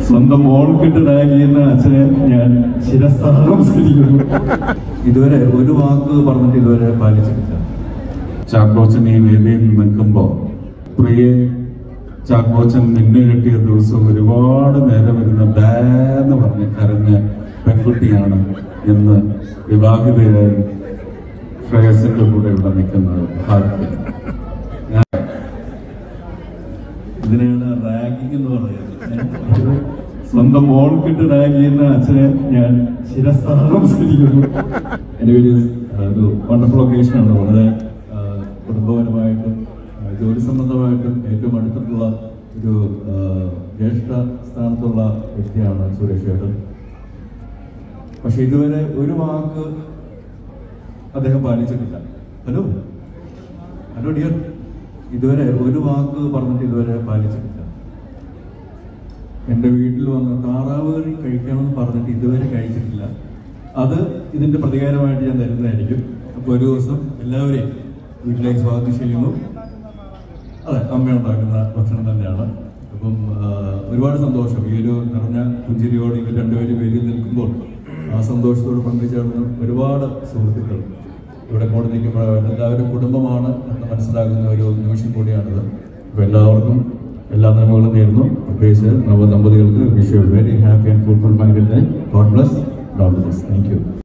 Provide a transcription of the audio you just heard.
സ്വന്തം മോൾക്കിട്ട് ടാഗ് ചെയ്യുന്ന അച്ഛനെ ഞാൻ ശിരസ്ഥാ നമസ്കരിക്കുന്നു ഇതുവരെ ഒരു വാക്ക് പറഞ്ഞിട്ട് ഇതുവരെ പാലിച്ചിട്ടില്ല ചാക്കോച്ചൻ ഈ വേദിയിൽ നിൽക്കുമ്പോ പ്രിയെ ചാക്കോച്ചൻ മിന്നു കെട്ടിയ ദിവസം ഒരുപാട് നേരം ഇരുന്ന് ഡാന്ന് പറഞ്ഞ് കരഞ്ഞ പെൺകുട്ടിയാണ് ഇന്ന് വിവാഹിതയായി ശ്രേയസിന്റെ കൂടെ ഇവിടെ നിൽക്കുന്നത് ഭാഗ്യം ഇതിനെയാണ് റാഗിംഗ് എന്ന് പറയുന്നത് സ്വന്തം മോൾക്കിട്ട് റാഗ് ചെയ്യുന്ന അച്ഛനെ ഞാൻ ശിരസ്ഥാ നമസ്കരിക്കുന്നു എൻ്റെ പേര് ഒരു വണ്ടർഫുൾ ഒക്കേഷനാണ് വളരെ ആ, കുടുംബപരമായിട്ടും ആ, ജോലി സംബന്ധമായിട്ടും ഏറ്റവും അടുത്തിട്ടുള്ള ഒരു ആ, ജ്യേഷ്ഠ സ്ഥാനത്തുള്ള വ്യക്തിയാണ് സുരേഷ് ചേട്ടൻ പക്ഷെ ഇതുവരെ ഒരു വാക്ക് അദ്ദേഹം പാലിച്ചിട്ടില്ല ഹലോ ഹലോ ഡിയർ ഇതുവരെ ഒരു വാക്ക് പറഞ്ഞിട്ട് ഇതുവരെ പാലിച്ചിട്ടില്ല എൻ്റെ വീട്ടിൽ വന്ന് താറാവ് കറി കഴിക്കണമെന്ന് പറഞ്ഞിട്ട് ഇതുവരെ കഴിച്ചിട്ടില്ല അത് ഇതിന്റെ പ്രതികാരമായിട്ട് ഞാൻ തരുന്നതായിരിക്കും അപ്പോൾ ഒരു ദിവസം എല്ലാവരെയും വീട്ടിലേക്ക് സ്വാഗതം ചെയ്യുന്നു അതെ അമ്മ ഉണ്ടാക്കുന്ന ഭക്ഷണം തന്നെയാണ് അപ്പം ആ, ഒരുപാട് സന്തോഷം ഈ ഒരു നിറഞ്ഞ പുഞ്ചിരിയോട് ഇവർ രണ്ടുപേരും വേദിയിൽ നിൽക്കുമ്പോൾ ആ സന്തോഷത്തോട് പങ്കുചേർന്ന് ഒരുപാട് സുഹൃത്തുക്കൾ ഇവിടെ കൂടെ നിൽക്കുമ്പോൾ എല്ലാവരും കുടുംബമാണ് എന്ന് മനസ്സിലാകുന്ന ഒരു നിമിഷം കൂടിയാണിത് അപ്പോൾ എല്ലാവർക്കും എല്ലാ നന്മകളും നേരുന്നു പ്രത്യേകിച്ച് നവദമ്പതികൾക്ക് wish very happy and fulfil mind God bless God bless thank U